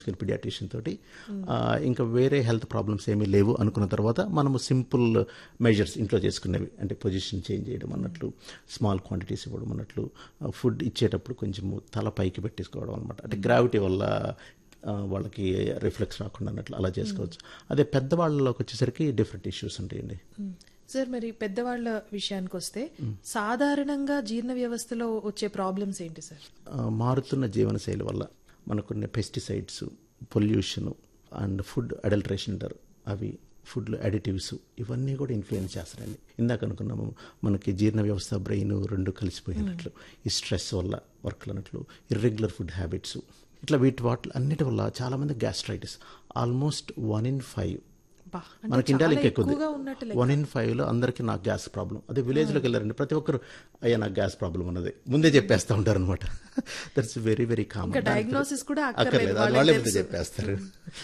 Paediatrician తోటి ఆ, ఇంకా వేరే హెల్త్ ప్రాబ్లమ్స్ ఏమీ లేవు అనుకున్న తర్వాత మనము సింపుల్ మెజర్స్ ఇంట్లో చేసుకునేవి అంటే పొజిషన్ చేంజ్ చేయడం అన్నట్లు స్మాల్ క్వాంటిటీస్ ఇవ్వడం అన్నట్లు ఫుడ్ ఇచ్చేటప్పుడు కొంచెము తల పైకి పెట్టేసుకోవడం అనమాట అంటే గ్రావిటీ వల్ల ఆ, వాళ్ళకి రిఫ్లెక్స్ రాకుండా అన్నట్లు అలా చేసుకోవచ్చు అదే పెద్దవాళ్ళలోకి వచ్చేసరికి డిఫరెంట్ ఇష్యూస్ ఉంటాయండి సార్ మరి పెద్దవాళ్ళ విషయానికి వస్తే సాధారణంగా జీర్ణ వ్యవస్థలో వచ్చే ప్రాబ్లమ్స్ ఏంటి సార్ ఆ, మారుతున్న జీవనశైలి వల్ల మనకున్న pesticides pollution and food adulteration అంటారు అవి ఫుడ్లో అడిటివ్స్ ఇవన్నీ కూడా ఇన్ఫ్లుయెన్స్ చేస్తారండి ఇందాక అనుకున్నాము మనకి జీర్ణ వ్యవస్థ బ్రెయిన్ రెండు కలిసిపోయినట్లు ఈ స్ట్రెస్ వల్ల వర్క్లు అన్నట్లు ఇర్రెగ్యులర్ ఫుడ్ హ్యాబిట్స్ ఇట్లా వీటి వాటి అన్నిటి వల్ల చాలామంది gastritis almost one in five బా, అంటే మనకి ఇండియాలో చాలా ఇంకా ఎక్కువ ఎక్కువగా ఉన్నట్టు లెక్క. వన్ ఇన్ ఫైవ్ లో అందరికీ నాకు గ్యాస్ ప్రాబ్లం అదే విలేజ్ లోకి వెళ్ళారండి ప్రతి ఒక్కరు అయ్యా నాకు గ్యాస్ ప్రాబ్లం ఉన్నది ముందే చెప్పేస్తా ఉంటారు అనమాట దట్స్ వెరీ వెరీ కామన్ ఇంకా diagnosis కూడా అక్కర్లేదు, అక్కర్లేదు అది వాళ్ళకి వాళ్ళే ముందే తెలుసు. చెప్పేస్తారు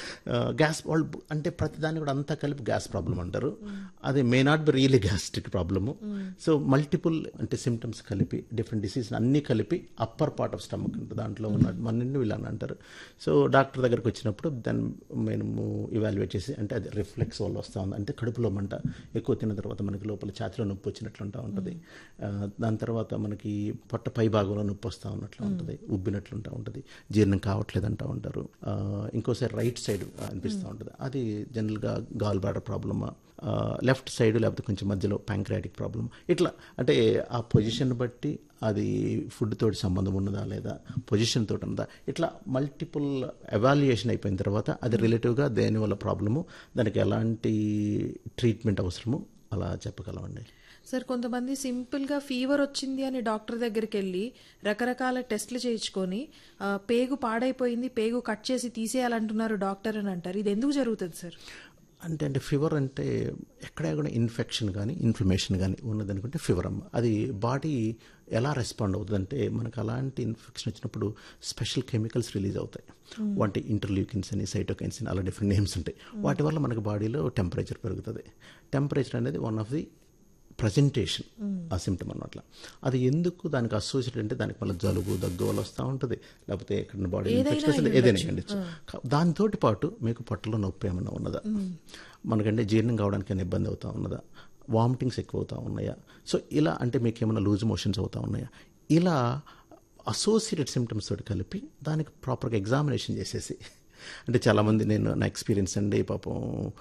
గ్యాస్ వాళ్ళు అంటే ప్రతి దాన్ని కూడా అంతా కలిపి గ్యాస్ ప్రాబ్లం అంటారు అది may not be really gastric problem so multiple అంటే సిమ్టమ్స్ కలిపి డిఫరెంట్ డిసీజ్ అన్ని కలిపి అప్పర్ పార్ట్ ఆఫ్ స్టమక్ దాంట్లో ఉన్న మన వీళ్ళు అని అంటారు సో డాక్టర్ దగ్గరికి వచ్చినప్పుడు దాన్ని మేము ఇవాల్యుయేట్ చేసి అంటే అది రిఫ్లెక్స్ వల్ల వస్తూ ఉంది అంటే కడుపులో మంట ఎక్కువ తిన్న తర్వాత మనకి లోపల ఛాతిలో నొప్పి వచ్చినట్లు ఉంటా ఉంటుంది ఆ, దాని తర్వాత మనకి పొట్ట పై భాగంలో నొప్పి వస్తూ ఉన్నట్లు ఉంటుంది ఉబ్బినట్లు ఉంటా ఉంటుంది జీర్ణం కావట్లేదు అంటూ ఉంటారు ఆ, ఇంకోసారి రైట్ సైడ్ అనిపిస్తూ ఉంటుంది అది జనరల్గా గాల్ బ్లాడర్ ప్రాబ్లమా లెఫ్ట్ సైడ్ లేకపోతే కొంచెం మధ్యలో ప్యాంక్రియాటిక్ ప్రాబ్లమ్ ఇట్లా అంటే ఆ పొజిషన్ బట్టి అది ఫుడ్ తోటి సంబంధం ఉన్నదా లేదా పొజిషన్ తోటి ఉన్నదా ఇట్లా మల్టిపుల్ ఎవాల్యుయేషన్ అయిపోయిన తర్వాత అది రిలేటివ్గా దేని వల్ల ప్రాబ్లము దానికి ఎలాంటి ట్రీట్మెంట్ అవసరము అలా చెప్పగలమండి సార్ కొంతమంది సింపుల్ గా ఫీవర్ వచ్చింది అని డాక్టర్ దగ్గరికి వెళ్ళి రకరకాల టెస్ట్లు చేయించుకొని ఆ, పేగు పాడైపోయింది పేగు కట్ చేసి తీసేయాలంటున్నారు డాక్టర్ అని అంటారు ఇది ఎందుకు జరుగుతుంది సార్ అంటే అంటే ఫీవర్ అంటే ఎక్కడ కూడా ఇన్ఫెక్షన్ కానీ ఇన్ఫ్లమేషన్ కానీ ఉన్నదనుకుంటే ఫీవర్ అమ్మ అది బాడీ ఎలా రెస్పాండ్ అవుతుంది అంటే మనకు అలాంటి ఇన్ఫెక్షన్ వచ్చినప్పుడు స్పెషల్ కెమికల్స్ రిలీజ్ అవుతాయి వాటి ఇంటర్ల్యూకిన్స్ అని సైటోకైన్స్ అని అలా డిఫరెంట్ నేమ్స్ ఉంటాయి వాటి వల్ల మనకు బాడీలో టెంపరేచర్ పెరుగుతుంది టెంపరేచర్ అనేది వన్ ఆఫ్ ది ప్రజెంటేషన్ ఆ సిమ్టమ్ అన్నట్ల అది ఎందుకు దానికి అసోసియేటెడ్ అంటే దానికి మళ్ళీ జలుబు దగ్గు వల్ల వస్తూ ఉంటుంది లేకపోతే ఎక్కడ బాడీ ఇన్ఫెక్షన్ ఏదైనా ఉండొచ్చు దాంతో పాటు మీకు పొట్టలో నొప్పి ఏమైనా ఉన్నదా మనకంటే జీర్ణం కావడానికి ఏమైనా ఇబ్బంది అవుతా ఉన్నదా వామిటింగ్స్ ఎక్కువ అవుతా ఉన్నాయా సో ఇలా అంటే మీకు ఏమైనా లూజ్ మోషన్స్ అవుతా ఉన్నాయా ఇలా అసోసియేటెడ్ సిమ్టమ్స్ తోటి కలిపి దానికి ప్రాపర్గా ఎగ్జామినేషన్ చేసేసి అంటే చాలామంది నేను నా ఎక్స్పీరియన్స్ అండి పాపం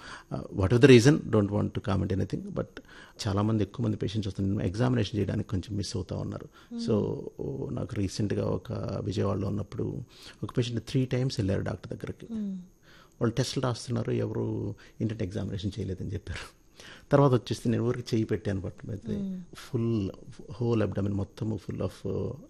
whatever the reason don't want to comment anything but చాలామంది ఎక్కువ మంది పేషెంట్స్ వస్తున్నారు ఎగ్జామినేషన్ చేయడానికి కొంచెం మిస్ అవుతా ఉన్నారు సో నాకు రీసెంట్గా ఒక విజయవాడలో ఉన్నప్పుడు ఒక పేషెంట్ త్రీ టైమ్స్ వెళ్ళారు డాక్టర్ దగ్గరికి వాళ్ళు టెస్టులు రాస్తున్నారు ఎవరు ఇంటర్నెట్ ఎగ్జామినేషన్ చేయలేదని చెప్పారు తర్వాత వచ్చేసి నేను ఊరికి చేయి పెట్టాను బట్ ఫుల్ హోల్ అబ్డమిన్ మొత్తం ఫుల్ ఆఫ్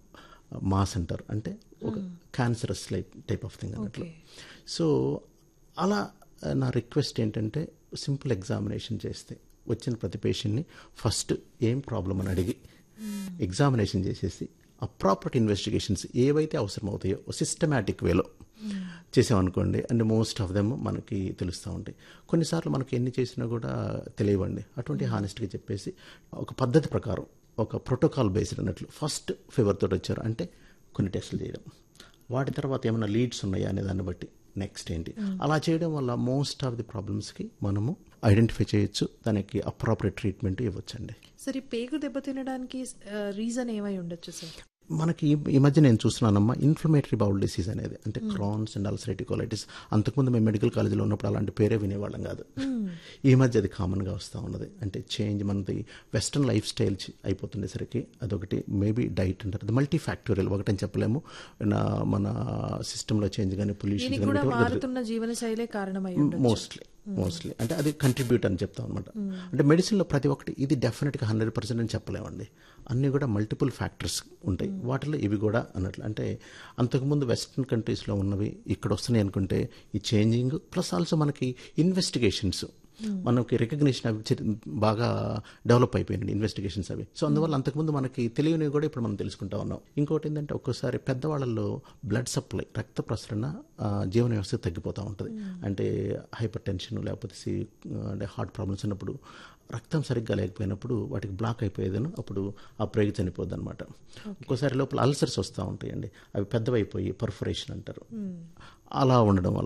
మాస్ అంటారు అంటే ఒక cancerous like type of thing అన్నట్లు సో అలా ఆ, నా రిక్వెస్ట్ ఏంటంటే సింపుల్ ఎగ్జామినేషన్ చేస్తే వచ్చిన ప్రతి పేషెంట్ని ఫస్ట్ ఏం ప్రాబ్లం అని అడిగి ఎగ్జామినేషన్ చేసేసి అప్రాపర్ ఇన్వెస్టిగేషన్స్ ఏవైతే అవసరం అవుతాయో సిస్టమేటిక్ వేలో చేసామనుకోండి అండ్ మోస్ట్ ఆఫ్ దెమ్ మనకి తెలుస్తూ ఉంటాయి కొన్నిసార్లు మనకి ఎన్ని చేసినా కూడా తెలియవండి అటువంటి హానెస్ట్గా చెప్పేసి ఒక పద్ధతి ప్రకారం ఒక ప్రోటోకాల్ బేస్డ్ అన్నట్లు ఫస్ట్ ఫీవర్ తోటి వచ్చారు అంటే కొన్ని టెస్టులు చేయడం వాటి తర్వాత ఏమైనా లీడ్స్ ఉన్నాయా అనే దాన్ని బట్టి నెక్స్ట్ ఏంటి అలా చేయడం వల్ల మోస్ట్ ఆఫ్ ది ప్రాబ్లమ్స్కి మనము ఐడెంటిఫై చేయొచ్చు దానికి అప్రాపరేట్ ట్రీట్మెంట్ ఇవ్వచ్చండి సార్ ఈ పేగు దెబ్బతినడానికి రీజన్ ఏమై ఉండొచ్చు సార్ మనకి ఈ ఈ మధ్య నేను చూస్తున్నానమ్మా ఇన్ఫ్లమేటరీ బౌల్ డిసీజ్ అనేది అంటే క్రాన్స్ అండ్ అల్సరైటికోలైటిస్ అంతకుముందు మేము మెడికల్ కాలేజీలో ఉన్నప్పుడు అలాంటి పేరే వినేవాళ్ళం కాదు ఈ మధ్య అది కామన్గా వస్తూ ఉన్నది అంటే చేంజ్ మనది వెస్ట్రన్ లైఫ్ స్టైల్ చి- అయిపోతుండేసరికి అదొకటి మేబీ డైట్ అంటారు అది మల్టీ ఫ్యాక్టోరియల్ ఒకటని చెప్పలేము నా మన సిస్టంలో చేంజ్ కానీ పొల్యూషన్ దీనికి కూడా మారుతున్న జీవన శైలే కారణమై ఉండొచ్చు మోస్ట్లీ మోస్ట్లీ అంటే అది కంట్రిబ్యూట్ అని చెప్తాం అనమాట అంటే మెడిసిన్లో ప్రతి ఒక్కటి ఇది డెఫినెట్గా హండ్రెడ్ పర్సెంట్ అని చెప్పలేమండి అన్నీ కూడా మల్టిపుల్ ఫ్యాక్టర్స్ ఉంటాయి వాటిలో ఇవి కూడా అన్నట్లు అంటే అంతకుముందు వెస్ట్రన్ కంట్రీస్లో ఉన్నవి ఇక్కడ వస్తున్నాయి అనుకుంటే ఈ చేంజింగ్ ప్లస్ ఆల్సో మనకి ఇన్వెస్టిగేషన్స్ మనకి రికగ్నిషన్ అవి చి- బాగా డెవలప్ అయిపోయినాయి ఇన్వెస్టిగేషన్స్ అవి సో అందువల్ల అంతకుముందు మనకి తెలియనివి కూడా ఇప్పుడు మనం తెలుసుకుంటా ఉన్నాం ఇంకోటి ఏంటంటే ఒక్కోసారి పెద్దవాళ్ళల్లో బ్లడ్ సప్లై రక్త ప్రసరణ ఆ, జీవన వ్యవస్థ తగ్గిపోతూ ఉంటుంది అంటే హైపర్ టెన్షన్ లేకపోతే సి- అంటే హార్ట్ ప్రాబ్లమ్స్ ఉన్నప్పుడు రక్తం సరిగ్గా లేకపోయినప్పుడు వాటికి బ్లాక్ అయిపోయేదను అప్పుడు ఆ ప్రేగు చనిపోద్ది అనమాట ఒక్కోసారి లోపల అల్సర్స్ వస్తూ ఉంటాయండి అవి పెద్దవైపోయి పర్ఫరేషన్ అంటారు అలా ఉండడం వల్ల